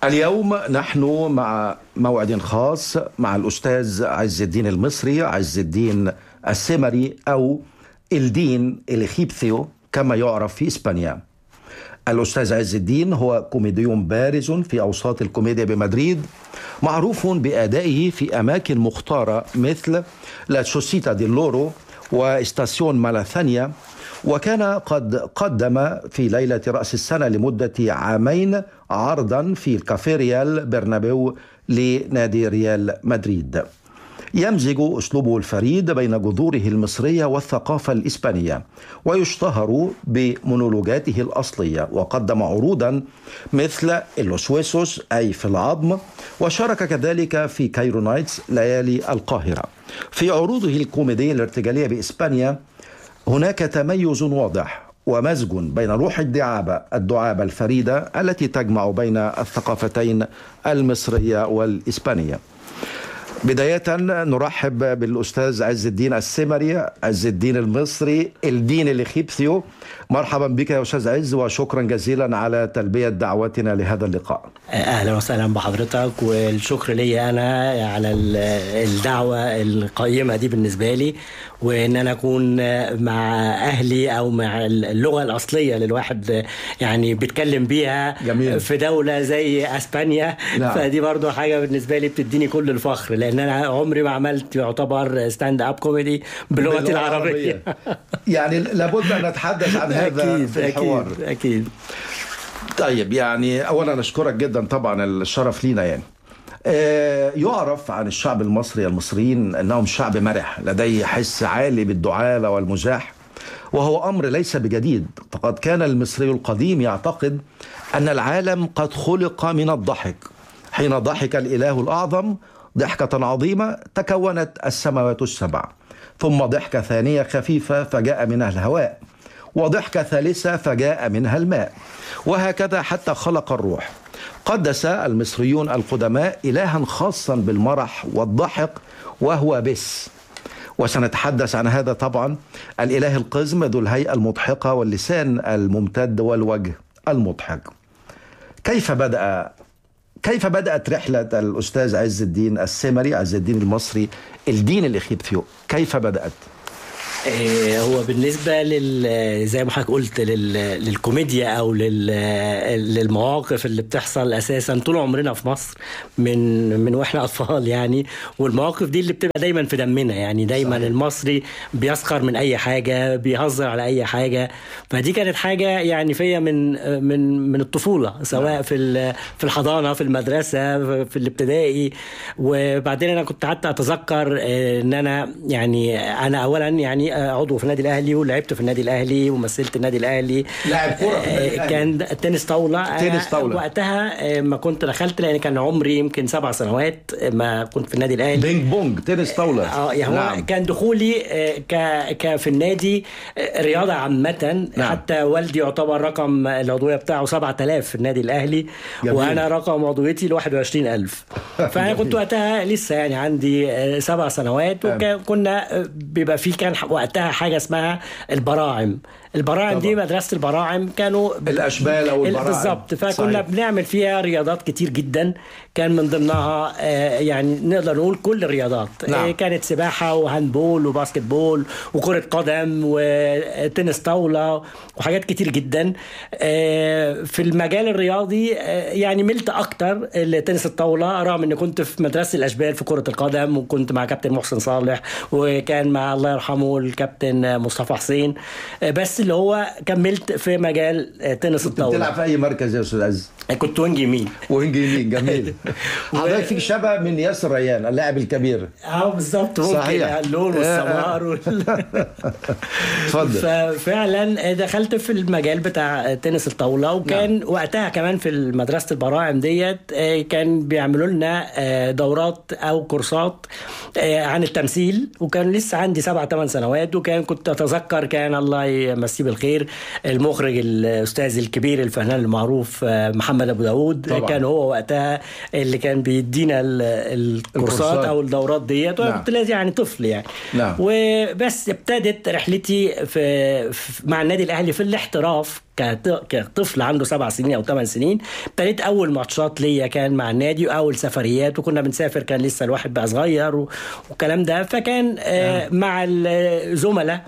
اليوم نحن مع موعد خاص مع الأستاذ عز الدين المصري عز الدين السمري أو الدين الإخيبثيو كما يعرف في إسبانيا الأستاذ عز الدين هو كوميديون بارز في أوساط الكوميديا بمدريد معروف بأدائه في أماكن مختارة مثل لا سوسيتا دي لورو واستاسيون مالاثانيا وكان قد قدم في ليلة رأس السنة لمدة عامين عرضا في الكافيريال برنابيو لنادي ريال مدريد يمزج اسلوبه الفريد بين جذوره المصريه والثقافه الاسبانيه ويشتهر بمونولوجاته الاصليه وقدم عروضا مثل اللوسويسوس اي في العظم وشارك كذلك في كايرو نايتس ليالي القاهره في عروضه الكوميديه الارتجاليه باسبانيا هناك تميز واضح ومزج بين روح الدعابه الدعابه الفريده التي تجمع بين الثقافتين المصريه والاسبانيه بداية نرحب بالأستاذ عز الدين السمري عز الدين المصري الدين الإخيبثيو مرحبا بك يا أستاذ عز وشكرا جزيلا على تلبية دعوتنا لهذا اللقاء اهلا وسهلا بحضرتك والشكر لي انا على الدعوه القيمه دي بالنسبه لي وان انا اكون مع اهلي او مع اللغه الاصليه اللي الواحد يعني بيتكلم بيها جميل. في دوله زي اسبانيا نعم. فدي برضو حاجه بالنسبه لي بتديني كل الفخر لان انا عمري ما عملت يعتبر ستاند اب كوميدي بلغتي باللغة العربيه يعني لابد أن نتحدث عن هذا اكيد في الحوار اكيد اكيد طيب يعني اولا نشكرك جدا طبعا الشرف لينا يعني آه، يعرف عن الشعب المصري المصريين انهم شعب مرح لديه حس عالي بالدعابه والمزاح وهو امر ليس بجديد فقد كان المصري القديم يعتقد ان العالم قد خلق من الضحك حين ضحك الاله الاعظم ضحكه عظيمه تكونت السماوات السبع ثم ضحكه ثانيه خفيفه فجاء منها الهواء وضحكة ثالثة فجاء منها الماء وهكذا حتى خلق الروح قدس المصريون القدماء إلها خاصا بالمرح والضحك وهو بس وسنتحدث عن هذا طبعا الإله القزم ذو الهيئة المضحكة واللسان الممتد والوجه المضحك كيف بدأ كيف بدأت رحلة الأستاذ عز الدين السمري عز الدين المصري الدين الإخيبثيو كيف بدأت؟ إيه، هو بالنسبه لل زي ما حضرتك قلت لل... للكوميديا او لل... للمواقف اللي بتحصل اساسا طول عمرنا في مصر من من واحنا اطفال يعني والمواقف دي اللي بتبقى دايما في دمنا يعني دايما صحيح. صحيح. المصري بيسخر من اي حاجه بيهزر على اي حاجه فدي كانت حاجه يعني فيا من من من الطفوله سواء في ال- في الحضانه في المدرسه في الابتدائي وبعدين انا كنت حتى اتذكر آه، ان انا يعني انا اولا يعني آه، عضو في النادي الاهلي ولعبت في النادي الاهلي ومثلت النادي الاهلي لاعب كرة في النادي آه، الأهلي. كان تنس طاوله تنس آه، طاولة. وقتها آه، ما كنت دخلت لان كان عمري يمكن سبع سنوات آه، ما كنت في النادي الاهلي بينج بونج تنس طاولة اه يعني هو نعم. كان دخولي آه، ك ك في النادي آه، رياضه عامه نعم. حتى والدي يعتبر رقم العضويه بتاعه 7000 في النادي الاهلي جميل. وانا رقم عضويتي ل 21000 فانا كنت وقتها لسه يعني عندي آه، سبع سنوات وكنا بيبقى في كان وقتها حاجه اسمها البراعم البراعم دي طبعا. مدرسه البراعم كانوا الأشبال أو ال- البراعم. بالظبط فكنا صحيح. بنعمل فيها رياضات كتير جدا كان من ضمنها آه، يعني نقدر نقول كل الرياضات نعم. آه، كانت سباحه وهاندبول وباسكت بول وكره قدم وتنس طاوله وحاجات كتير جدا آه، في المجال الرياضي آه، يعني ملت اكتر لتنس الطاوله رغم اني كنت في مدرسه الاشبال في كره القدم وكنت مع كابتن محسن صالح وكان مع الله يرحمه الكابتن مصطفى حسين آه، بس اللي هو كملت في مجال آه، تنس الطاوله بتلعب في اي مركز يا استاذ عز كنت وينج يمين وينج يمين جميل و- حضرتك فيك شبه من ياسر ريان اللاعب الكبير اه بالظبط ممكن صحيح. اللون والسمار وال... اتفضل ففعلا دخلت في المجال بتاع تنس الطاوله وكان نعم. وقتها كمان في مدرسه البراعم ديت آه، كان بيعملوا لنا آه، دورات او كورسات آه، عن التمثيل وكان لسه عندي سبع ثمان سنوات وكان كنت اتذكر كان الله يمسيه يمسيه بالخير المخرج الاستاذ الكبير الفنان المعروف آه، محمد ابو داود طبعاً. كان هو وقتها اللي كان بيدينا ال- الكورسات الكورسات. او الدورات ديت وانا نعم. كنت لازم يعني طفل يعني نعم. وبس ابتدت رحلتي في, في مع النادي الاهلي في الاحتراف كط- كطفل عنده سبع سنين او ثمان سنين ابتديت اول ماتشات ليا كان مع النادي واول سفريات وكنا بنسافر كان لسه الواحد بقى صغير و- والكلام ده فكان آه مع الزملاء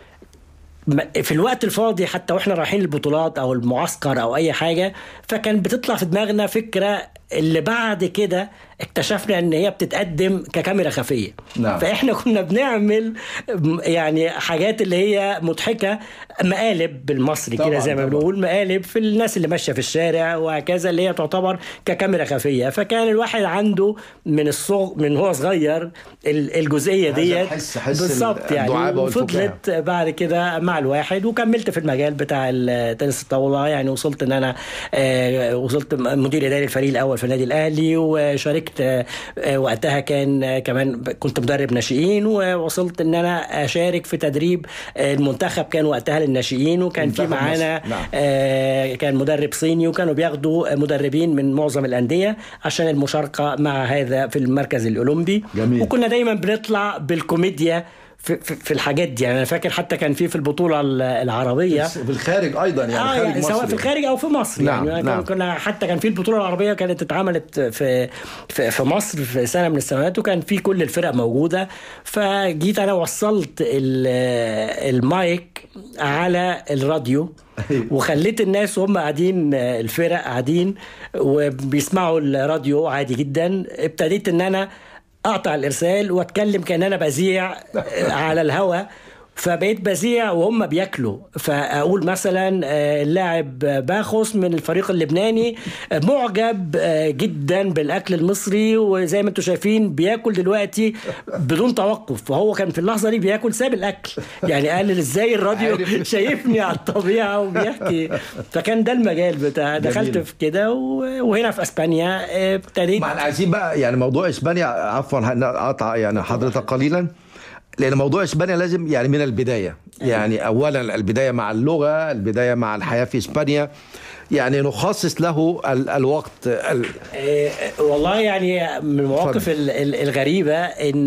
م- في الوقت الفاضي حتى واحنا رايحين البطولات او المعسكر او اي حاجه فكان بتطلع في دماغنا فكره اللي بعد كده اكتشفنا ان هي بتتقدم ككاميرا خفيه نعم. فاحنا كنا بنعمل م- يعني حاجات اللي هي مضحكه مقالب بالمصري كده طبعاً، زي ما طبعاً. بنقول مقالب في الناس اللي ماشيه في الشارع وهكذا اللي هي تعتبر ككاميرا خفيه فكان الواحد عنده من الصغ من هو صغير ال- الجزئيه هذا ديت الحس- حس بالظبط يعني الدعابة والفكاهة. وفضلت بعد كده مع الواحد وكملت في المجال بتاع التنس الطاوله يعني وصلت ان انا آه، وصلت مدير اداري الفريق الاول في النادي الاهلي وشاركت آه، آه، وقتها كان آه، كمان ب- كنت مدرب ناشئين ووصلت ان انا اشارك في تدريب آه، المنتخب كان وقتها للناشئين وكان في منتخب معانا مصر، نعم. آه، كان مدرب صيني وكانوا بياخدوا مدربين من معظم الانديه عشان المشاركه مع هذا في المركز الاولمبي جميل. وكنا دايما بنطلع بالكوميديا في, في, في الحاجات دي يعني انا فاكر حتى كان في في البطوله ال- العربيه في الخارج ايضا يعني اه خارج يعني سواء مصر في الخارج او في مصر نعم، يعني نعم. كان- كنا حتى كان في البطوله العربيه كانت اتعملت في في, في مصر في سنه من السنوات وكان في كل الفرق موجوده فجيت انا وصلت ال- المايك على الراديو وخليت الناس وهم قاعدين الفرق قاعدين وبيسمعوا الراديو عادي جدا ابتديت ان انا اقطع الارسال واتكلم كان انا بذيع على الهوا فبقيت بذيع وهم بياكلوا فاقول مثلا آه، اللاعب باخوس من الفريق اللبناني آه، معجب آه، جدا بالاكل المصري وزي ما انتم شايفين بياكل دلوقتي بدون توقف وهو كان في اللحظه دي بياكل ساب الاكل يعني قال ازاي الراديو عارف. شايفني على الطبيعه وبيحكي فكان ده المجال بتاع دخلت جميل. في كده و- وهنا في اسبانيا آه، ابتديت ما احنا عايزين بقى يعني موضوع اسبانيا عفوا هنقطع يعني حضرتك قليلا لان موضوع اسبانيا لازم يعني من البدايه يعني اولا البدايه مع اللغه البدايه مع الحياه في اسبانيا يعني نخصص له ال الوقت ال آه، والله يعني من المواقف ال- ال- الغريبة إن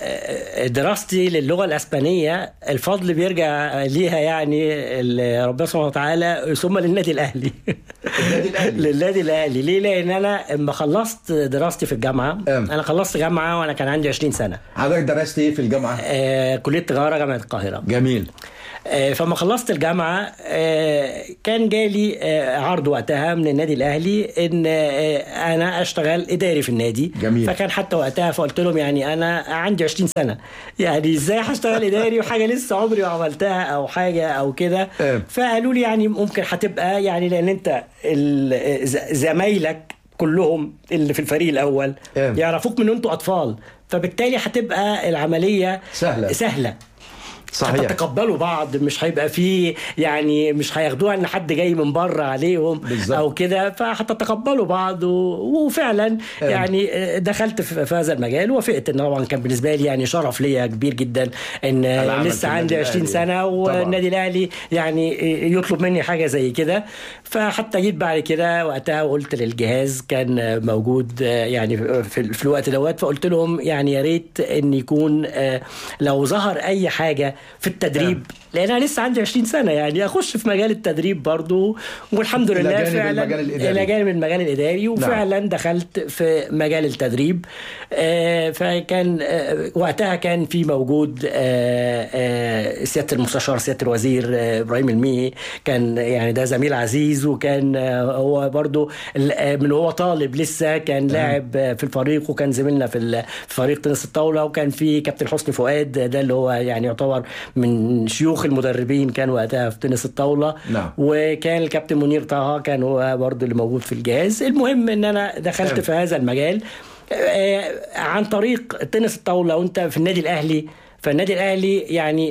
آه، دراستي للغة الأسبانية الفضل بيرجع ليها يعني ال- ربنا سبحانه وتعالى ثم للنادي الأهلي النادي الأهلي. للنادي الأهلي ليه؟ لأن أنا لما خلصت دراستي في الجامعة أم. أنا خلصت جامعة وأنا كان عندي 20 سنة حضرتك درست ايه في الجامعه؟ آه، كلية تجارة جامعة القاهرة جميل آه، فما خلصت الجامعة آه، كان جالي آه، عرض وقتها من النادي الأهلي إن آه، أنا أشتغل إداري في النادي جميل. فكان حتى وقتها فقلت لهم يعني أنا عندي 20 سنة يعني إزاي هشتغل إداري وحاجة لسه عمري ما عملتها أو حاجة أو كده آه. فقالوا لي يعني ممكن هتبقى يعني لأن أنت ال- ز- زمايلك كلهم اللي في الفريق الأول آه. يعرفوك من أنتوا أطفال فبالتالي هتبقى العملية سهلة. سهلة صحيح هتتقبلوا بعض مش هيبقى فيه يعني مش هياخدوها ان حد جاي من بره عليهم بالظبط. او كده فهتتقبلوا بعض و... وفعلا أيوة. يعني دخلت في في هذا المجال ووافقت ان طبعا كان بالنسبه لي يعني شرف ليا كبير جدا ان العمل في لسه النادي عندي 20 الأهلي. سنه طبعاً. والنادي الاهلي يعني يطلب مني حاجه زي كده فحتى جيت بعد كده وقتها وقلت للجهاز كان موجود يعني في, في الوقت دوت فقلت لهم يعني يا ريت ان يكون آه، لو ظهر اي حاجه في التدريب لان انا لسه عندي 20 سنه يعني اخش في مجال التدريب برضو والحمد إلى لله جانب فعلا المجال الإداري. الى جانب المجال الاداري وفعلا دخلت في مجال التدريب آه، فكان آه، وقتها كان في موجود آه، آه، سياده المستشار سياده الوزير آه، ابراهيم الميهي كان يعني ده زميل عزيز وكان آه، هو برضو ال- آه، من هو طالب لسه كان لاعب آه، في الفريق وكان زميلنا في ال- في فريق تنس الطاوله وكان في كابتن حسني فؤاد ده اللي هو يعني يعتبر من شيوخ المدربين كان وقتها في تنس الطاوله نعم. وكان الكابتن منير طه كان هو برضه اللي موجود في الجهاز المهم ان انا دخلت تمام. في هذا المجال آه، عن طريق تنس الطاوله وانت في النادي الاهلي فالنادي الاهلي يعني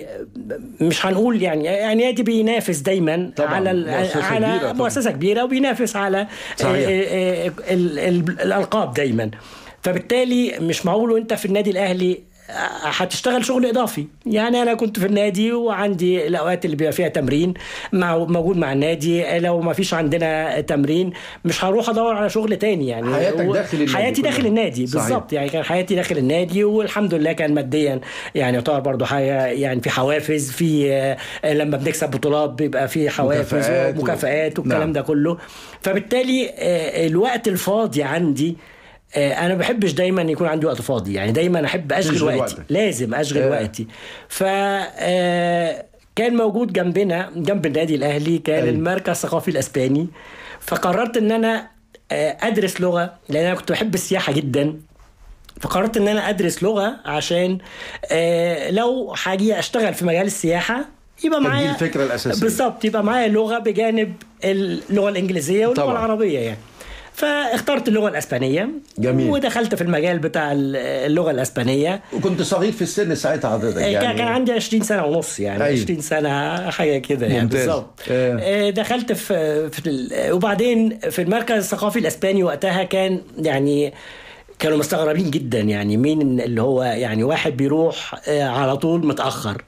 مش هنقول يعني يعني نادي بينافس دايما طبعاً، على ال- مؤسسة على كبيرة طبعاً. مؤسسه كبيره وبينافس على صحيح. آه، آه، ال- ال- الالقاب دايما فبالتالي مش معقول وانت في النادي الاهلي هتشتغل شغل اضافي يعني انا كنت في النادي وعندي الاوقات اللي بيبقى فيها تمرين مع موجود مع النادي لو ما فيش عندنا تمرين مش هروح ادور على شغل تاني يعني حياتك داخل النادي حياتي كلها. داخل النادي صحيح. بالظبط يعني كان حياتي داخل النادي والحمد لله كان ماديا يعني يعتبر برضو حاجه يعني في حوافز في آه، لما بنكسب بطولات بيبقى في حوافز مكافآت و- ومكافآت والكلام نعم. ده كله فبالتالي آه، الوقت الفاضي عندي آه، انا ما بحبش دايما يكون عندي وقت فاضي يعني دايما احب اشغل تشغل وقتي وقتك. لازم اشغل آه. وقتي ف آه، كان موجود جنبنا جنب النادي الاهلي كان أيوة. المركز الثقافي الاسباني فقررت ان انا آه، ادرس لغه لان انا كنت بحب السياحه جدا فقررت ان انا ادرس لغه عشان آه، لو هاجي اشتغل في مجال السياحه يبقى دي معايا الفكرة الأساسية. بالظبط يبقى معايا لغه بجانب اللغه الانجليزيه واللغه طبعا. العربيه يعني فاخترت اللغه الاسبانيه جميل. ودخلت في المجال بتاع اللغه الاسبانيه وكنت صغير في السن ساعتها حضرتك يعني يعني كان عندي 20 سنه ونص يعني أيوة. 20 سنه حاجه كده يعني ممتاز. بالظبط آه. آه، دخلت في, في ال- وبعدين في المركز الثقافي الاسباني وقتها كان يعني كانوا مستغربين جدا يعني مين اللي هو يعني واحد بيروح آه، على طول متاخر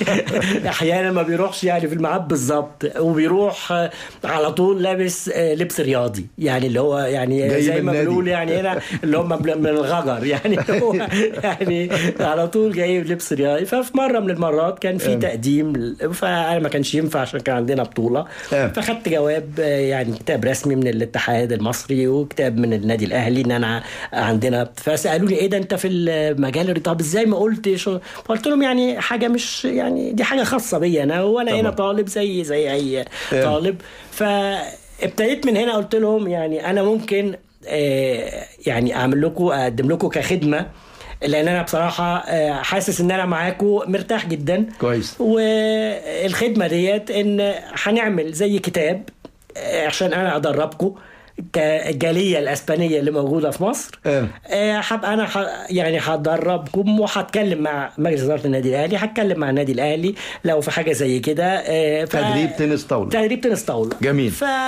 احيانا ما بيروحش يعني في الميعاد بالظبط وبيروح آه، على طول لابس آه، لبس رياضي يعني اللي هو يعني جاي زي من ما النادي. بنقول يعني هنا اللي هم من الغجر يعني هو يعني على طول جايب لبس رياضي ففي مره من المرات كان في أم. تقديم فانا ما كانش ينفع عشان كان عندنا بطوله أم. فخدت جواب آه، يعني كتاب رسمي من الاتحاد المصري وكتاب من النادي الاهلي ان انا عندنا فسالوا لي ايه ده انت في المجال الرياضي؟ طب ازاي ما قلتش فقلت لهم يعني حاجه مش يعني دي حاجه خاصه بيا انا وانا طبعا. هنا طالب زي زي اي طالب فابتديت من هنا قلت لهم يعني انا ممكن آه، يعني اعمل لكم اقدم لكم كخدمه لان انا بصراحه آه، حاسس ان انا معاكم مرتاح جدا كويس. والخدمه ديت ان هنعمل زي كتاب آه، عشان انا ادربكم كالجاليه الاسبانيه اللي موجوده في مصر آه. آه، هبقى انا ح... يعني هدربكم وهتكلم مع مجلس اداره النادي الاهلي هتكلم مع النادي الاهلي لو في حاجه زي كده آه، ف... تدريب تنس طاولة. تدريب تنس طاوله جميل.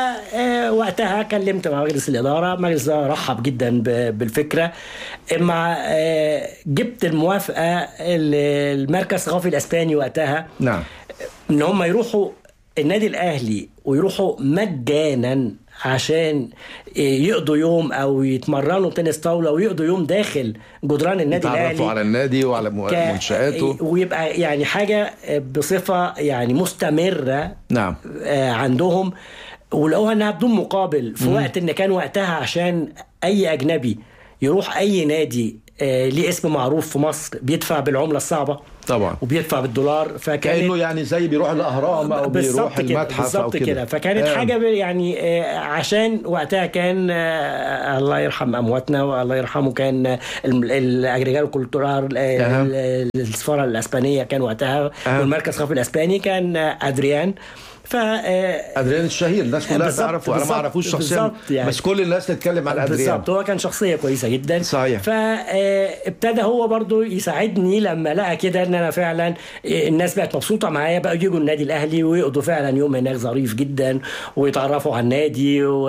فوقتها كلمت مع مجلس الاداره مجلس الاداره رحب جدا ب- بالفكره مع آه، جبت الموافقه ال- المركز الثقافي الاسباني وقتها نعم ان هم يروحوا النادي الاهلي ويروحوا مجانا عشان يقضوا يوم او يتمرنوا تنس طاوله ويقضوا يوم داخل جدران النادي الاهلي تعرفوا على النادي وعلى م- ك- منشآته ويبقى يعني حاجه بصفه يعني مستمره نعم آه، عندهم ولقوها انها بدون مقابل في وقت ان كان وقتها عشان اي اجنبي يروح اي نادي آه، ليه اسم معروف في مصر بيدفع بالعمله الصعبه طبعا وبيدفع بالدولار فكانت كانه يعني زي بيروح الاهرام او بالظبط بيروح كده المتحف او بالظبط كده كده فكانت آه. حاجه ب- يعني آه، عشان وقتها كان آه، الله يرحم امواتنا والله يرحمه كان آه، الم- الاجريجال كولتورال أها. السفاره الاسبانيه كان وقتها أها. والمركز الثقافي الاسباني كان آه، ادريان ف آه، ادريان الشهير الناس كلها بالظبط، تعرفه انا ما بالظبط، اعرفوش شخصيا بالظبط يعني. بس كل الناس تتكلم عن ادريان بالظبط هو كان شخصيه كويسه جدا صحيح. فابتدى هو برضو يساعدني لما لقى كده ان انا فعلا آه، الناس بقت مبسوطه معايا بقى يجوا النادي الاهلي ويقضوا فعلا يوم هناك ظريف جدا ويتعرفوا على النادي و...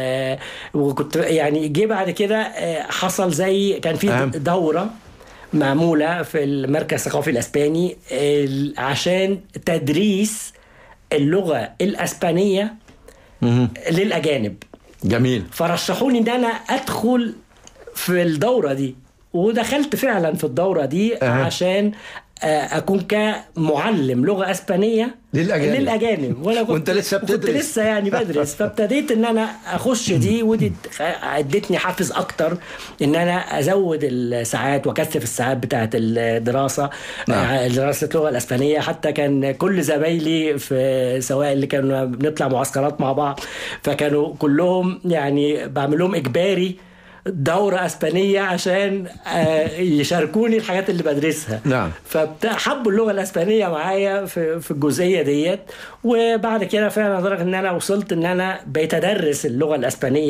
وكنت يعني جه بعد كده آه، حصل زي كان في أهم. دوره معموله في المركز الثقافي الاسباني آه، عشان تدريس اللغه الاسبانيه مهم. للاجانب جميل فرشحوني ان انا ادخل في الدوره دي ودخلت فعلا في الدوره دي أها. عشان آه، اكون كمعلم لغه اسبانيه للأجانب. للاجانب وانا كنت وأنت لسه كنت بتدرس. لسه يعني بدرس فابتديت ان انا اخش دي ودي ادتني حافز اكتر ان انا ازود الساعات واكثف الساعات بتاعه الدراسه نعم. آه، دراسه اللغه الاسبانيه حتى كان كل زمايلي في سواء اللي كانوا بنطلع معسكرات مع بعض فكانوا كلهم يعني بعمل لهم اجباري دورة اسبانية عشان آه، يشاركوني الحاجات اللي بدرسها نعم. فحبوا اللغة الاسبانية معايا في في الجزئية ديت وبعد كده فعلا لدرجة ان انا وصلت ان انا بقيت ادرس اللغة الاسبانية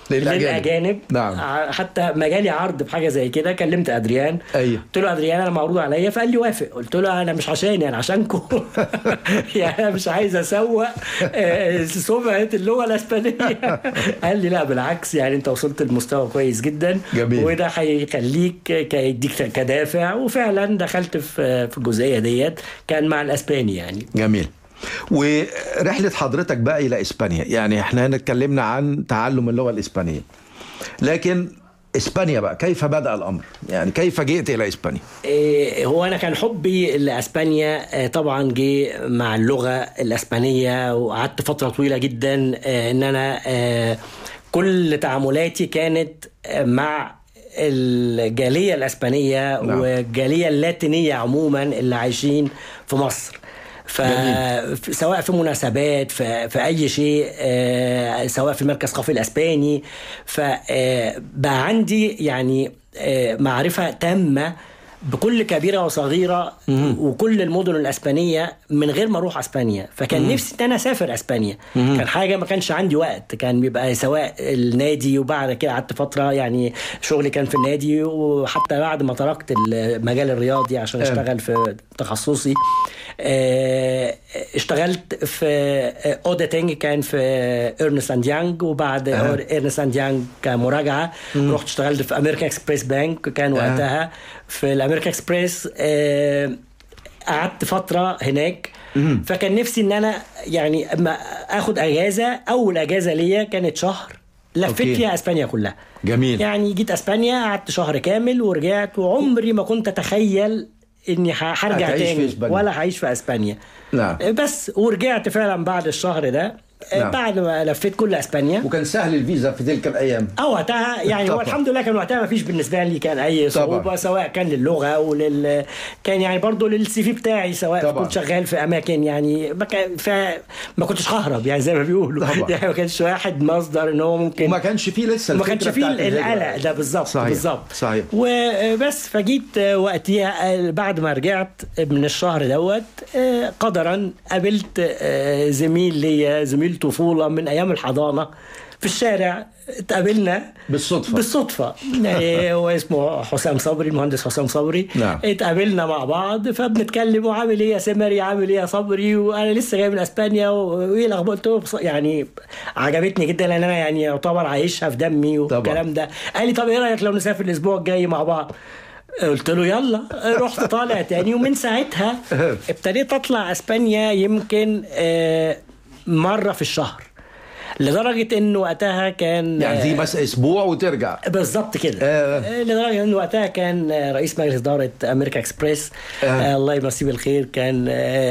للأجانب. للاجانب نعم. ع- حتى ما جالي عرض بحاجه زي كده كلمت ادريان أيوه. قلت له ادريان انا معروض عليا فقال لي وافق قلت له انا مش عشاني انا عشانكم يعني انا مش عايز اسوق آه، سمعه اللغه الاسبانيه قال لي لا بالعكس يعني انت وصلت لمستوى كويس جدا جميل. وده هيخليك يديك كدافع وفعلا دخلت في في الجزئيه ديت كان مع الاسباني يعني جميل ورحلة حضرتك بقى إلى إسبانيا يعني إحنا هنا اتكلمنا عن تعلم اللغة الإسبانية لكن إسبانيا بقى كيف بدأ الأمر يعني كيف جئت إلى إسبانيا إيه، هو انا كان حبي لاسبانيا آه، طبعا جه مع اللغه الاسبانيه وقعدت فتره طويله جدا آه، ان انا آه، كل تعاملاتي كانت آه، مع الجاليه الاسبانيه نعم. والجاليه اللاتينيه عموما اللي عايشين في مصر ف... سواء في مناسبات في, في اي شيء آه، سواء في المركز الثقافي الاسباني فبقى عندي يعني آه، معرفه تامه بكل كبيره وصغيره وكل المدن الاسبانيه من غير ما اروح اسبانيا فكان نفسي ان انا اسافر اسبانيا كان حاجه ما كانش عندي وقت كان بيبقى سواء النادي وبعد كده قعدت فتره يعني شغلي كان في النادي وحتى بعد ما تركت المجال الرياضي عشان اشتغل في تخصصي آه، اشتغلت في اوديتنج كان في ايرنست اند يانج وبعد ايرنست اند يانج كمراجعه رحت اشتغلت في امريكان اكسبريس بانك كان وقتها في الامريكان اكسبريس آه، قعدت فتره هناك فكان نفسي ان انا يعني اما اخد اجازه اول اجازه ليا كانت شهر لفيت أوكي. فيها اسبانيا كلها جميل. يعني جيت اسبانيا قعدت شهر كامل ورجعت وعمري ما كنت اتخيل اني ه- هرجع هتعيش في تاني إسبانيا. ولا هعيش في اسبانيا نعم. بس ورجعت فعلا بعد الشهر ده نعم. بعد ما لفيت كل اسبانيا وكان سهل الفيزا في تلك الأيام اه وقتها يعني هو طبعا. الحمد لله كان وقتها ما فيش بالنسبه لي كان اي صعوبه طبعا. سواء كان للغه او لل كان يعني برضه للسي في بتاعي سواء طبعا. كنت شغال في اماكن يعني ما كان ف... ما كنتش ههرب يعني زي ما بيقولوا طبعا. يعني ما كانش واحد مصدر ان هو ممكن وما كانش فيه لسه ما الفكرة كانش فيه بتاعت الهجرة. القلق ده بالظبط صحيح. بالظبط صحيح. وبس فجيت وقتها بعد ما رجعت من الشهر دوت قدرا قابلت زميل ليا زميل طفوله من ايام الحضانه في الشارع اتقابلنا بالصدفة. بالصدفة يعني هو اسمه حسام صبري المهندس حسام صبري نعم. اتقابلنا مع بعض فبنتكلم وعامل ايه يا سمري عامل ايه يا صبري وانا لسه جاي من اسبانيا وايه الاخبار قلت له بص- يعني عجبتني جدا لان انا يعني يعتبر عايشها في دمي والكلام ده قال لي طب ايه رايك لو نسافر الاسبوع الجاي مع بعض قلت له يلا رحت طالع تاني ومن ساعتها ابتديت اطلع اسبانيا يمكن آه، مره في الشهر لدرجه انه وقتها كان يعني دي بس أسبوع وترجع بالظبط كده آه. آه. لدرجه ان وقتها كان آه، رئيس مجلس اداره امريكا اكسبريس آه. آه. الله يمسيه بالخير كان آه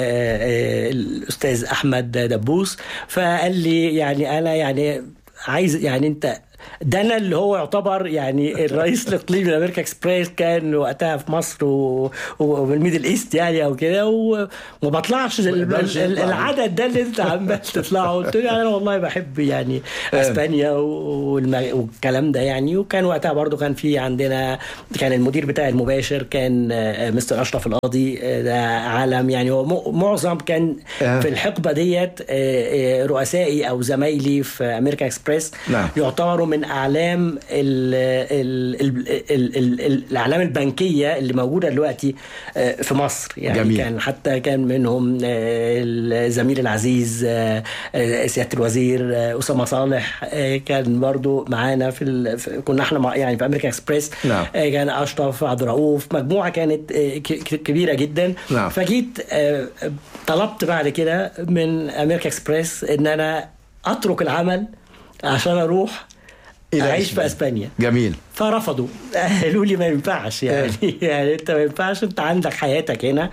آه الاستاذ احمد دبوس فقال لي يعني انا يعني عايز يعني انت ده انا اللي هو يعتبر يعني الرئيس الاقليمي لامريكا اكسبريس كان وقتها في مصر و- وبالميدل ايست يعني او كده و- وما بطلعش ال- يقدرش ال- يطلع. العدد ده اللي انت عمال تطلعه قلت له انا والله بحب يعني اسبانيا والم- والكلام ده يعني وكان وقتها برضو كان في عندنا كان المدير بتاعي المباشر كان آه، مستر اشرف القاضي آه، ده عالم يعني هو م- معظم كان آه. في الحقبه ديت آه، آه، رؤسائي او زمايلي في امريكا اكسبريس نعم. يعتبروا من اعلام ال ال ال ال ال ال الاعلام البنكيه اللي موجوده دلوقتي آه، في مصر يعني جميل. كان حتى كان منهم آه، الزميل العزيز آه، آه، سياده الوزير آه، اسامه صالح آه، كان برضو معانا في, ال... في كنا احنا مع يعني في امريكا اكسبريس نعم. آه، كان اشرف عبد الرؤوف مجموعه كانت آه، ك- ك- كبيره جدا نعم. فجيت آه، طلبت بعد كده من امريكا اكسبريس ان انا اترك العمل عشان اروح إلى اعيش إسبانيا. في اسبانيا جميل فرفضوا قالوا لي ما ينفعش يعني يعني انت ما ينفعش انت عندك حياتك هنا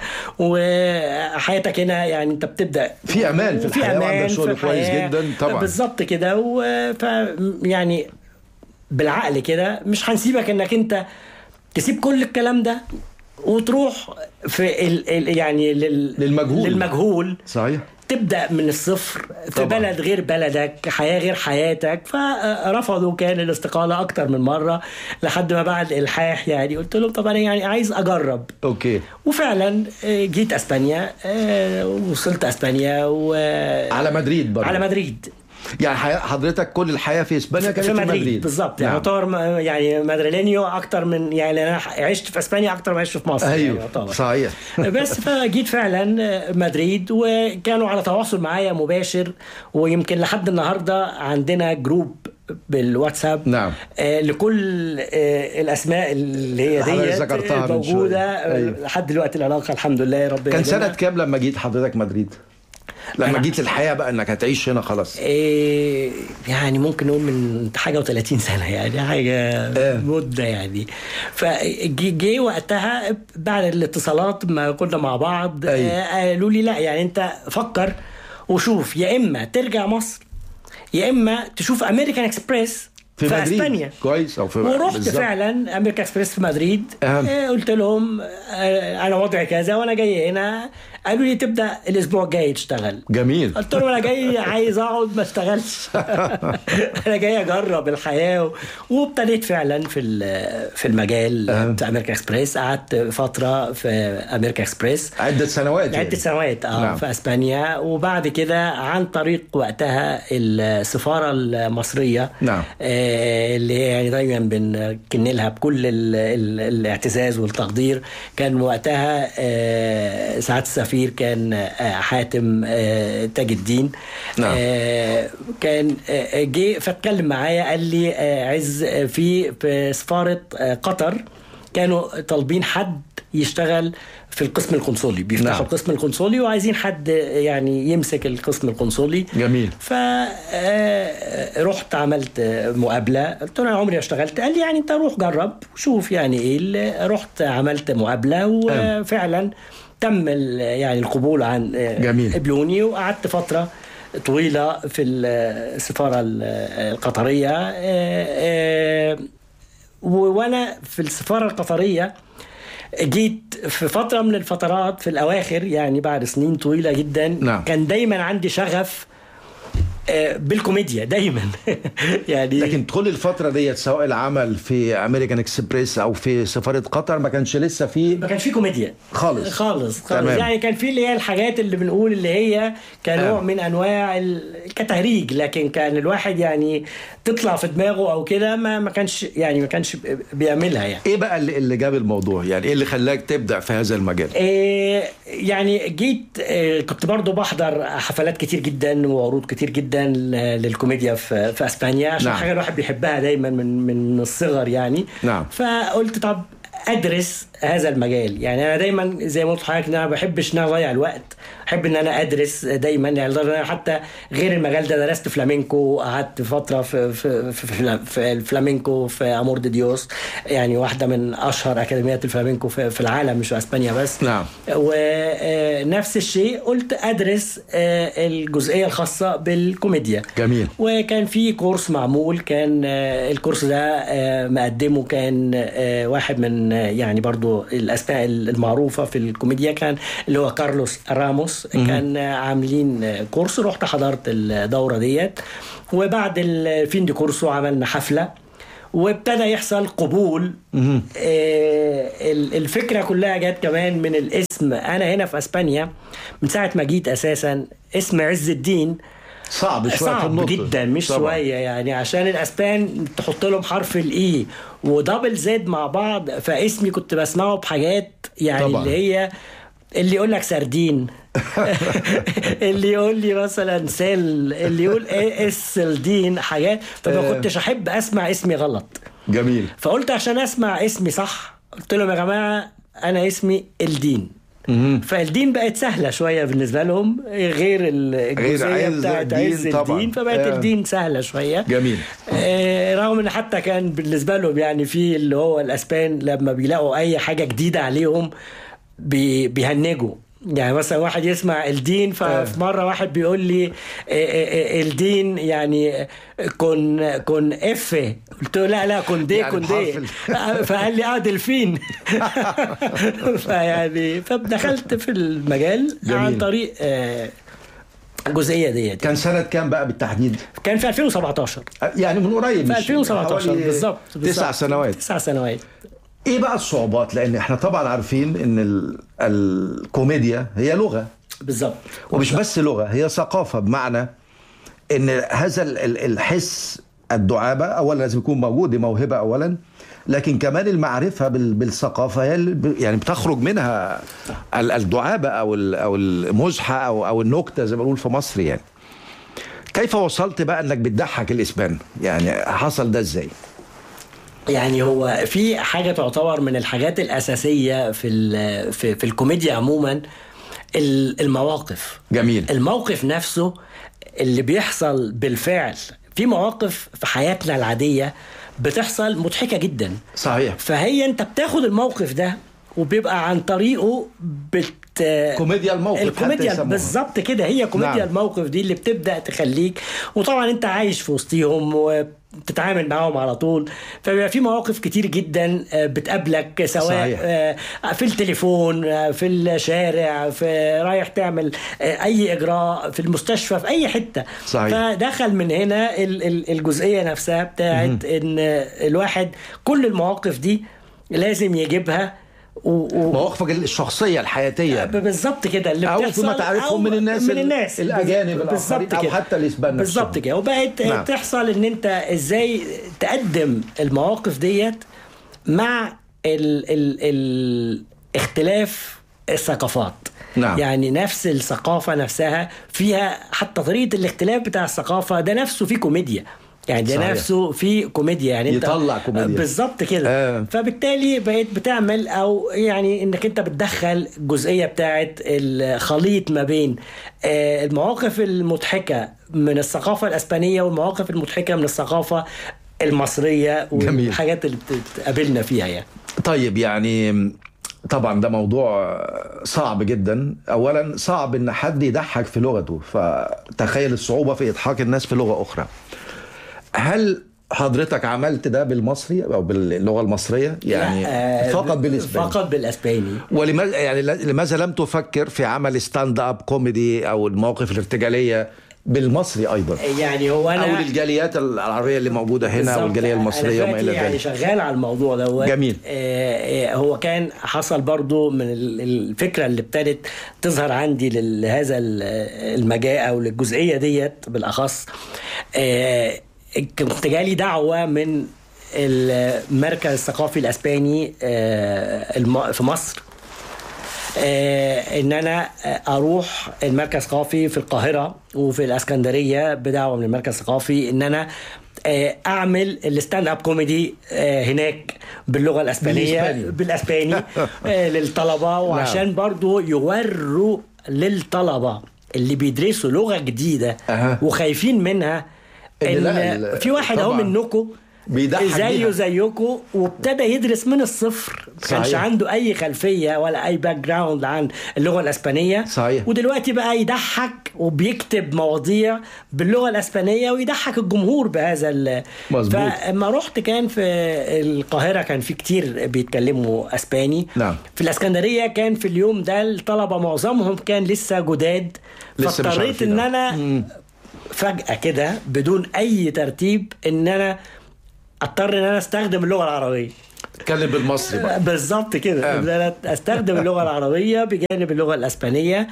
وحياتك هنا يعني انت بتبدا في أمان في وفي الحياة وعندك أمان في شغل كويس الحياة. جدا طبعا. بالظبط كده و ف يعني بالعقل كده مش هنسيبك انك انت تسيب كل الكلام ده وتروح في ال ال يعني لل للمجهول. للمجهول صحيح تبدا من الصفر في طبعاً. بلد غير بلدك حياه غير حياتك فرفضوا كان الاستقاله اكتر من مره لحد ما بعد الحاح يعني قلت لهم طب انا يعني عايز اجرب أوكي وفعلا آه، جيت اسبانيا آه، وصلت اسبانيا و على مدريد برضه على مدريد يعني حي- حضرتك كل الحياه في اسبانيا كانت في في مدريد, مدريد بالظبط يعني نعم. يعتبر م- يعني مدريدينيو اكتر من يعني لأن انا عشت في اسبانيا اكتر ما عشت في مصر يعني ايوه يعتبر. صحيح بس فجيت فعلا مدريد وكانوا على تواصل معايا مباشر ويمكن لحد النهارده عندنا جروب بالواتساب نعم. آه لكل آه الاسماء اللي هي حضرتك ديت ذكرتها من موجوده شوية. آه، أيوة. لحد دلوقتي العلاقه الحمد لله يا رب كان يهدينا. سنه كام لما جيت حضرتك مدريد لما أنا- جيت الحياه بقى انك هتعيش هنا خلاص إيه يعني ممكن نقول من حاجه و30 سنه يعني حاجه آه. مده يعني فجي وقتها بعد الاتصالات ما كنا مع بعض أيوة. آه، قالوا لي لا يعني انت فكر وشوف يا اما ترجع مصر يا اما تشوف امريكان اكسبريس في, في مدريد اسبانيا كويس او في ورحت بالظبط. فعلا امريكا اكسبريس في مدريد أهم. آه، قلت لهم آه، انا وضعي كذا وانا جاي هنا قالوا لي تبدا الاسبوع الجاي تشتغل جميل قلت لهم انا جاي عايز اقعد ما اشتغلش انا جاي اجرب الحياه و... وابتديت فعلا في ال- في المجال أهم. بتاع امريكا اكسبريس قعدت فتره في امريكا اكسبريس عده سنوات عدة يعني. سنوات اه نعم. في اسبانيا وبعد كده عن طريق وقتها السفاره المصريه نعم. آه اللي هي يعني دايما بنكن لها بكل ال ال الاعتزاز والتقدير كان وقتها آه سعاده السفير كان آه حاتم آه تاج الدين نعم. آه كان آه جه فاتكلم معايا قال لي آه عز آه، في في سفاره آه قطر كانوا طالبين حد يشتغل في القسم القنصلي بيفتحوا نعم. القسم القنصلي وعايزين حد يعني يمسك القسم القنصلي جميل فرحت عملت آه، مقابله قلت له انا عمري ما اشتغلت قال لي يعني انت روح جرب وشوف يعني ايه اللي- رحت عملت مقابله وفعلا تم ال- يعني القبول عن آه، جميل. قبلوني وقعدت فتره طويله في السفاره ال- القطريه آه، آه، و- وانا في السفاره القطريه جيت في فتره من الفترات في الاواخر يعني بعد سنين طويله جدا نعم. كان دايما عندي شغف آه، بالكوميديا دايما يعني لكن كل الفتره ديت سواء العمل في امريكان اكسبريس او في سفاره قطر ما كانش لسه في ما كانش في كوميديا خالص. خالص خالص تمام. يعني كان في اللي هي الحاجات اللي بنقول اللي هي كنوع آه. من انواع ال- كتهريج لكن كان الواحد يعني تطلع في دماغه او كده ما ما كانش يعني ما كانش بيعملها يعني ايه بقى اللي, اللي جاب الموضوع يعني ايه اللي خلاك تبدا في هذا المجال إيه يعني جيت إيه كنت برضو بحضر حفلات كتير جدا وعروض كتير جدا ل- للكوميديا في, في اسبانيا عشان نعم. نعم. حاجه الواحد بيحبها دايما من من الصغر يعني نعم. فقلت طب ادرس هذا المجال يعني انا دايما زي ما قلت لحضرتك ان انا ما بحبش ان انا اضيع الوقت احب ان انا ادرس دايما يعني لدرجة إن انا حتى غير المجال ده درست فلامينكو قعدت فتره في في في, في, في الفلامينكو في امور دي ديوس يعني واحده من اشهر اكاديميات الفلامينكو في, في العالم مش في اسبانيا بس نعم. ونفس الشيء قلت ادرس آه، الجزئيه الخاصه بالكوميديا جميل. وكان في كورس معمول كان آه، الكورس ده آه، مقدمه كان آه، واحد من آه، يعني برضو الاسماء المعروفه في الكوميديا كان اللي هو كارلوس راموس كان آه، عاملين آه، كورس رحت حضرت الدوره ديت وبعد الفين دي كورسو عملنا حفله وابتدى يحصل قبول آه ال- الفكره كلها جت كمان من الاسم انا هنا في اسبانيا من ساعه ما جيت اساسا اسم عز الدين صعب شويه في صعب النطق جدا مش طبعاً. شويه يعني عشان الاسبان تحط لهم حرف الاي ودبل زد مع بعض فاسمي كنت بسمعه بحاجات يعني طبعاً. اللي هي اللي يقول لك سردين اللي يقول لي مثلا سيل اللي يقول ايه السلدين حاجات فما آه. كنتش احب اسمع اسمي غلط جميل فقلت عشان اسمع اسمي صح قلت لهم يا جماعه انا اسمي الدين فالدين بقت سهله شويه بالنسبه لهم غير الجزئيه عز بتاعت الدين عز طبعاً. الدين فبقت آه. الدين سهله شويه جميل. آه، رغم ان حتى كان بالنسبه لهم يعني في اللي هو الاسبان لما بيلاقوا اي حاجه جديده عليهم بي بيهنجوا يعني مثلا واحد يسمع الدين ففي مره واحد بيقول لي آه، آه، آه، الدين يعني كن كن اف قلت له لا لا كن دي يعني كن دي بحرف فقال لي اه دلفين فيعني فدخلت في المجال عن جميل. طريق آه، الجزئيه ديت كان سنه كام بقى بالتحديد كان في 2017 يعني من قريب في مش- 2017 حوالي بالظبط تسع بالظبط. سنوات تسع سنوات ايه بقى الصعوبات لان احنا طبعا عارفين ان ال... الكوميديا هي لغه بالظبط ومش بس لغه هي ثقافه بمعنى ان هذا ال- ال- الحس الدعابه اولا لازم يكون موجود دي موهبه اولا لكن كمان المعرفه بال- بالثقافه هي اللي ب- يعني بتخرج منها ال- الدعابه او ال- او المزحه او او النكته زي ما بنقول في مصر يعني كيف وصلت بقى انك بتضحك الاسبان يعني حصل ده ازاي يعني هو في حاجة تعتبر من الحاجات الأساسية في ال- في, في الكوميديا عموما ال- المواقف جميل الموقف نفسه اللي بيحصل بالفعل في مواقف في حياتنا العادية بتحصل مضحكة جدا صحيح فهي انت بتاخد الموقف ده وبيبقى عن طريقه بت كوميديا الموقف حتى الكوميديا يسموها. بالظبط كده هي كوميديا نعم. نعم. الموقف دي اللي بتبدا تخليك وطبعا انت عايش في وسطيهم وبتتعامل معاهم على طول فبيبقى في مواقف كتير جدا آه، بتقابلك سواء صحيح. آه، في التليفون آه، في الشارع في رايح تعمل آه، اي اجراء في المستشفى في اي حته صحيح. فدخل من هنا ال- ال- الجزئيه نفسها بتاعت ان الواحد كل المواقف دي لازم يجيبها و... و... مواقفك الشخصيه الحياتيه بالظبط كده اللي أو بتحصل فيما تعرفهم من الناس من ال- الناس الأجانب بالظبط الآخرين أو كده. حتى الإسبان بالظبط نفسهم. كده وبقت نعم. نعم. تحصل ان انت ازاي تقدم المواقف ديت مع ال ال ال اختلاف الثقافات نعم. يعني نفس الثقافة نفسها فيها حتى طريقة الاختلاف بتاع الثقافة ده نفسه فيه كوميديا يعني ده صحيح. نفسه فيه كوميديا يعني انت يطلع كوميديا. بالظبط كده آه. فبالتالي بقيت بتعمل او يعني انك انت بتدخل الجزئيه بتاعت الخليط ما بين آه، المواقف المضحكه من الثقافه الاسبانيه والمواقف المضحكه من الثقافه المصريه جميل. والحاجات اللي بتقابلنا فيها يعني طيب يعني طبعا ده موضوع صعب جدا اولا صعب ان حد يضحك في لغته فتخيل الصعوبه في اضحاك الناس في لغه اخرى هل حضرتك عملت ده بالمصري او باللغه المصريه يعني لا، آه، فقط بالاسباني فقط بالاسباني ولماذا يعني لماذا لم تفكر في عمل ستاند اب كوميدي او المواقف الارتجاليه بالمصري ايضا يعني هو انا او للجاليات العربيه اللي موجوده هنا بالظبط. والجاليه المصريه أنا وما فاكر الى يعني ذلك شغال على الموضوع دوت جميل. آه آه، هو كان حصل برضو من ال- الفكره اللي ابتدت تظهر عندي لهذا ال- المجال او للجزئيه ديت بالاخص آه كنت جالي دعوه من المركز الثقافي الاسباني آه الم- في مصر آه، ان انا آه، اروح المركز الثقافي في القاهره وفي الاسكندريه بدعوه من المركز الثقافي ان انا آه، اعمل الستاند اب كوميدي آه، هناك باللغه الاسبانيه بالإسباني. بالاسباني آه، للطلبه وعشان برضو يوروا للطلبه اللي بيدرسوا لغه جديده أها. وخايفين منها إن ان لا، ال- في واحد اهو طبعاً. منكم بيضحك زيه بيها. زيكم وابتدى يدرس من الصفر ما كانش صحيح. عنده اي خلفيه ولا اي باك جراوند عن اللغه الاسبانيه صحيح. ودلوقتي بقى يضحك وبيكتب مواضيع باللغه الاسبانيه ويضحك الجمهور بهذا ال مظبوط. فلما رحت كان في القاهره كان في كتير بيتكلموا اسباني نعم. في الاسكندريه كان في اليوم ده الطلبه معظمهم كان لسه جداد لسه مش فاضطريت عارفين. ان انا فجاه كده بدون اي ترتيب ان انا اضطر ان انا استخدم اللغه العربيه اتكلم بالمصري بقى بالظبط كده آه. ان انا استخدم اللغه العربيه بجانب اللغه الاسبانيه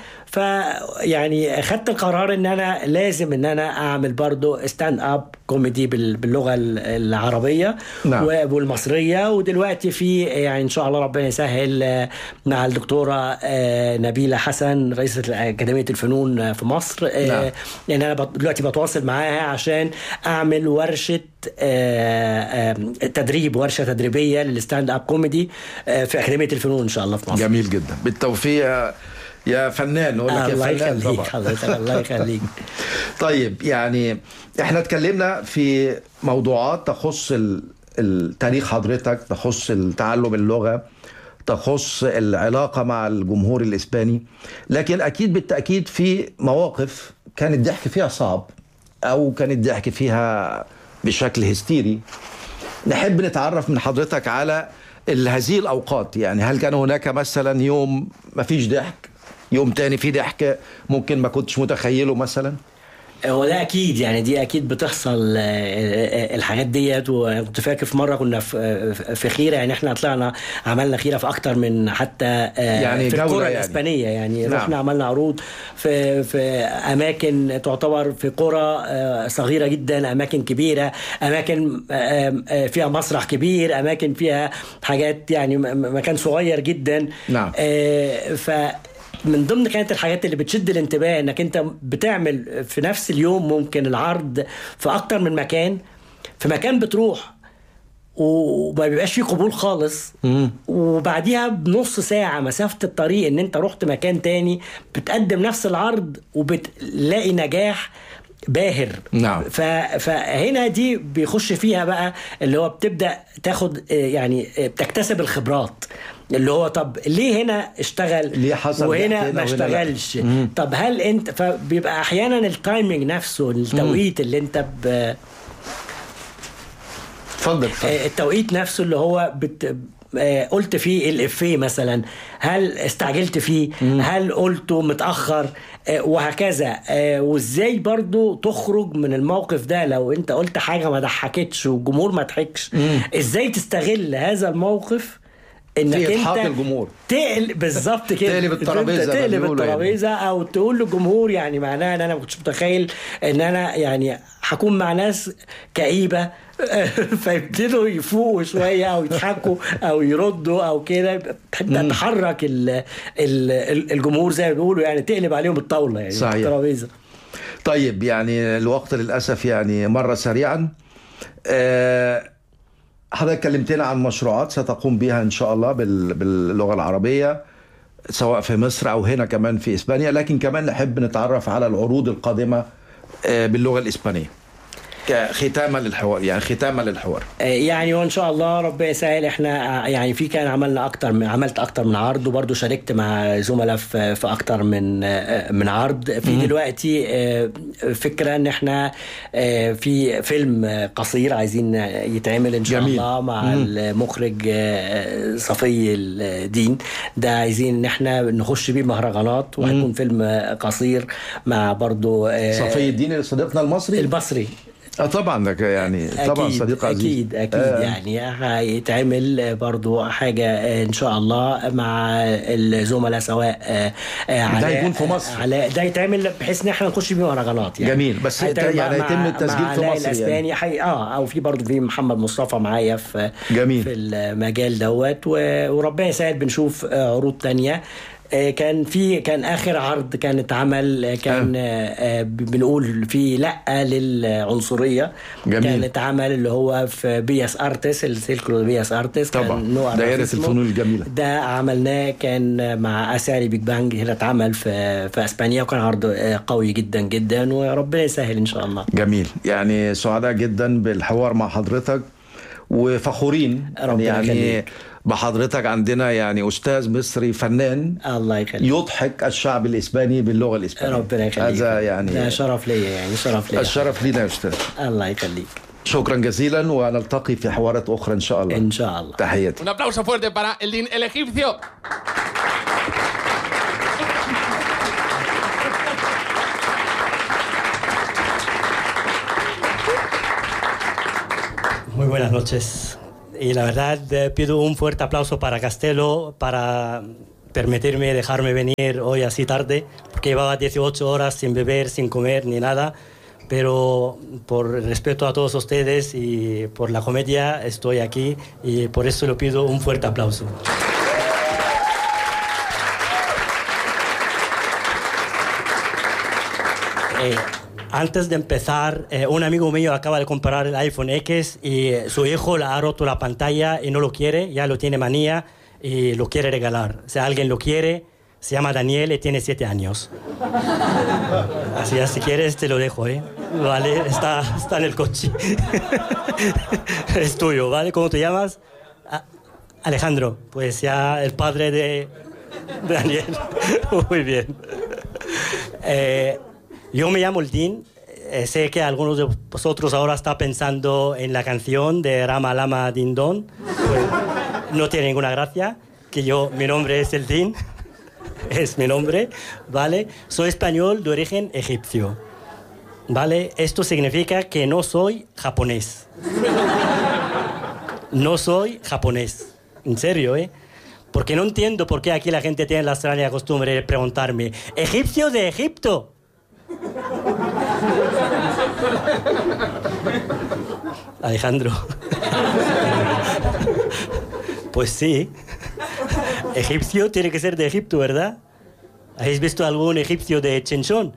فيعني اخدت القرار ان انا لازم ان انا اعمل برضو ستاند اب كوميدي بال- باللغه ال- العربيه نعم. و- والمصريه ودلوقتي في يعني ان شاء الله ربنا يسهل آه، مع الدكتوره آه، نبيله حسن رئيسه اكاديميه الفنون في مصر آه، نعم. لان انا بت- دلوقتي بتواصل معاها عشان اعمل ورشه آه، آه، تدريب ورشه تدريبيه للستاند اب كوميدي آه، في اكاديميه الفنون ان شاء الله في مصر جميل جدا بالتوفيق يا- يا فنان نقول لك الله يا فنان يخليك طبعا حضرتك الله يخليك طيب يعني احنا اتكلمنا في موضوعات تخص ال- التاريخ حضرتك تخص تعلم اللغة تخص العلاقة مع الجمهور الإسباني لكن أكيد بالتأكيد في مواقف كان الضحك فيها صعب أو كان الضحك فيها بشكل هستيري نحب نتعرف من حضرتك على ال- هذه الأوقات يعني هل كان هناك مثلا يوم ما فيش ضحك يوم تاني فيه ضحك ممكن ما كنتش متخيله مثلا هو ده اكيد يعني دي اكيد بتحصل آه، آه، الحاجات ديت وكنت فاكر في مره كنا في في خيره يعني احنا طلعنا عملنا خيره في اكتر من حتى آه، يعني في جولة القرى يعني. الاسبانيه يعني نعم. رحنا عملنا عروض في في اماكن تعتبر في قرى آه، صغيره جدا اماكن كبيره اماكن آه، آه، فيها مسرح كبير اماكن فيها حاجات يعني م- م- مكان صغير جدا نعم. آه، ف من ضمن كانت الحاجات اللي بتشد الانتباه انك انت بتعمل في نفس اليوم ممكن العرض في اكتر من مكان في مكان بتروح وما بيبقاش فيه قبول خالص وبعديها بنص ساعة مسافة الطريق ان انت رحت مكان تاني بتقدم نفس العرض وبتلاقي نجاح باهر نعم. ف... فهنا دي بيخش فيها بقى اللي هو بتبدا تاخد آه، يعني آه، بتكتسب الخبرات اللي هو طب ليه هنا اشتغل ليه حصل وهنا ده هنا ما وهنا لا؟ اشتغلش طب هل انت فبيبقى احيانا التايمنج نفسه التوقيت اللي انت ب... اتفضل اتفضل. آه، التوقيت نفسه اللي هو بت... آه، قلت فيه الافيه مثلا هل استعجلت فيه هل قلته متاخر آه، وهكذا آه، وازاي برضو تخرج من الموقف ده لو انت قلت حاجه ما ضحكتش والجمهور ما ضحكش ازاي تستغل هذا الموقف انك في انت إضحاك الجمهور. تقلب بالظبط كده تقلب الترابيزة أنت زي ما تقلب بيقولوا يعني. الترابيزه او تقول للجمهور يعني معناها ان انا ما كنتش متخيل ان انا يعني هكون مع ناس كئيبه فيبتدوا يفوقوا شويه او يضحكوا او يردوا او كده تبدا تحرك ال- ال- الجمهور زي ما بيقولوا يعني تقلب عليهم الطاوله يعني صحيح. الترابيزه طيب يعني الوقت للأسف يعني مر سريعا آه، حضرتك كلمتنا عن مشروعات ستقوم بها إن شاء الله بال- باللغة العربية سواء في مصر أو هنا كمان في إسبانيا لكن كمان نحب نتعرف على العروض القادمة آه، باللغة الإسبانية كختاما للحوار يعني ختاما للحوار يعني وان شاء الله ربنا يسهل احنا يعني في كان عملنا اكتر من عملت اكتر من عرض وبرضه شاركت مع زملاء في في اكتر من من عرض في دلوقتي آه، فكره ان احنا آه، في فيلم قصير عايزين يتعمل ان شاء جميل. الله مع المخرج آه، صفي الدين ده عايزين ان احنا نخش بيه مهرجانات وهيكون فيلم قصير مع برضه آه، صفي الدين صديقنا المصري المصري آه طبعا ده يعني طبعا أكيد صديق عزيز أكيد أكيد آه. يعني هيتعمل برضو حاجة إن شاء الله مع الزملاء سواء آه، آه، علاء هيكون في مصر. علاء ده يتعمل بحيث إن احنا نخش بيه مهرجانات يعني جميل. بس هيتعمل يعني مع- هيتم مع- التسجيل مع في علاء مصر يعني. الأسباني حي... اه او في برضه في محمد مصطفى معايا في جميل. في المجال دوت و- وربنا يسهل بنشوف آه، عروض تانية آه، كان في كان اخر عرض كان اتعمل آه، كان آه، آه، بنقول في لا للعنصريه جميل. كان اتعمل اللي هو في بياس ارتس السيركلو بياس ارتس طبعا. كان نوع دائرة راسيسمو. الفنون الجميلة. ده عملناه كان مع اساري بيج بانج هنا اتعمل في في اسبانيا وكان عرض آه، قوي جدا جدا وربنا يسهل ان شاء الله جميل يعني سعداء جدا بالحوار مع حضرتك وفخورين ربنا يعني يخليك. بحضرتك عندنا يعني استاذ مصري فنان الله يخليك يضحك الشعب الاسباني باللغه الاسبانيه ربنا يخليك هذا يعني ده شرف ليا يعني شرف ليا الشرف لنا يا استاذ الله يخليك شكرا جزيلا ونلتقي في حوارات اخرى ان شاء الله ان شاء الله تحياتي Un aplauso fuerte para el, din- el egipcio. Muy buenas noches. Y la verdad eh, pido un fuerte aplauso para Castelo para permitirme dejarme venir hoy así tarde, porque llevaba 18 horas sin beber, sin comer ni nada. Pero por respeto a todos ustedes y por la comedia estoy aquí y por eso le pido un fuerte aplauso. Eh, antes de empezar, eh, un amigo mío acaba de comprar el iPhone X y eh, su hijo le ha roto la pantalla y no lo quiere, ya lo tiene manía y lo quiere regalar. Si alguien lo quiere, se llama Daniel y tiene siete años. Así ya si quieres te lo dejo, ¿eh? Vale, está, está en el coche. es tuyo, ¿vale? ¿Cómo te llamas? A- Alejandro, pues ya el padre de, de Daniel. Muy bien. Eh, yo me llamo Eldin. Eh, sé que algunos de vosotros ahora está pensando en la canción de Rama Lama Din Don. Pues, no tiene ninguna gracia. Que yo, mi nombre es Eldin. es mi nombre, ¿vale? Soy español de origen egipcio. ¿vale? Esto significa que no soy japonés. No soy japonés. En serio, ¿eh? Porque no entiendo por qué aquí la gente tiene la extraña costumbre de preguntarme, ¿egipcio de Egipto? Alejandro. Pues sí. Egipcio tiene que ser de Egipto, ¿verdad? ¿Habéis visto algún egipcio de Chenchón?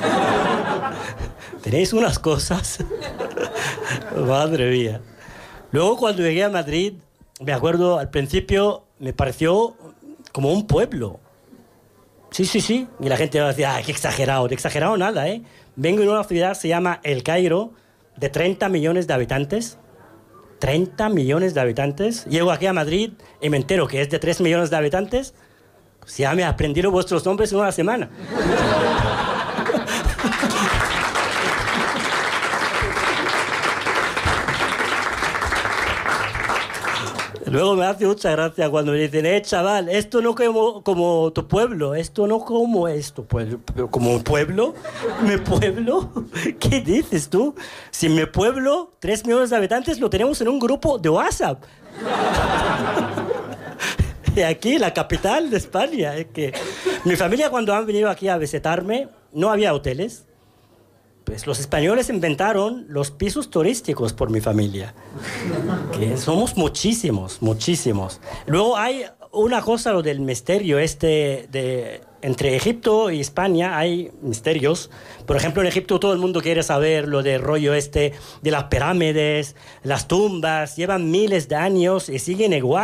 Tenéis unas cosas. Madre mía. Luego cuando llegué a Madrid, me acuerdo, al principio me pareció como un pueblo. Sí, sí, sí. Y la gente decía, ay, qué exagerado. De exagerado nada, ¿eh? Vengo de una ciudad, se llama El Cairo, de 30 millones de habitantes. 30 millones de habitantes. Llego aquí a Madrid y me entero que es de 3 millones de habitantes. Pues ya me aprendieron vuestros nombres en una semana. Luego me hace mucha gracia cuando me dicen, eh, chaval, esto no como, como tu pueblo, esto no como es tu pueblo. Pero ¿Como un pueblo? ¿Mi pueblo? ¿Qué dices tú? Si en mi pueblo, tres millones de habitantes, lo tenemos en un grupo de WhatsApp. Y aquí, la capital de España. Es que mi familia cuando han venido aquí a visitarme, no había hoteles. Pues los españoles inventaron los pisos turísticos por mi familia. Que somos muchísimos, muchísimos. Luego hay una cosa, lo del misterio este de entre Egipto y España hay misterios. Por ejemplo, en Egipto todo el mundo quiere saber lo del rollo este de las pirámides, las tumbas, llevan miles de años y siguen igual.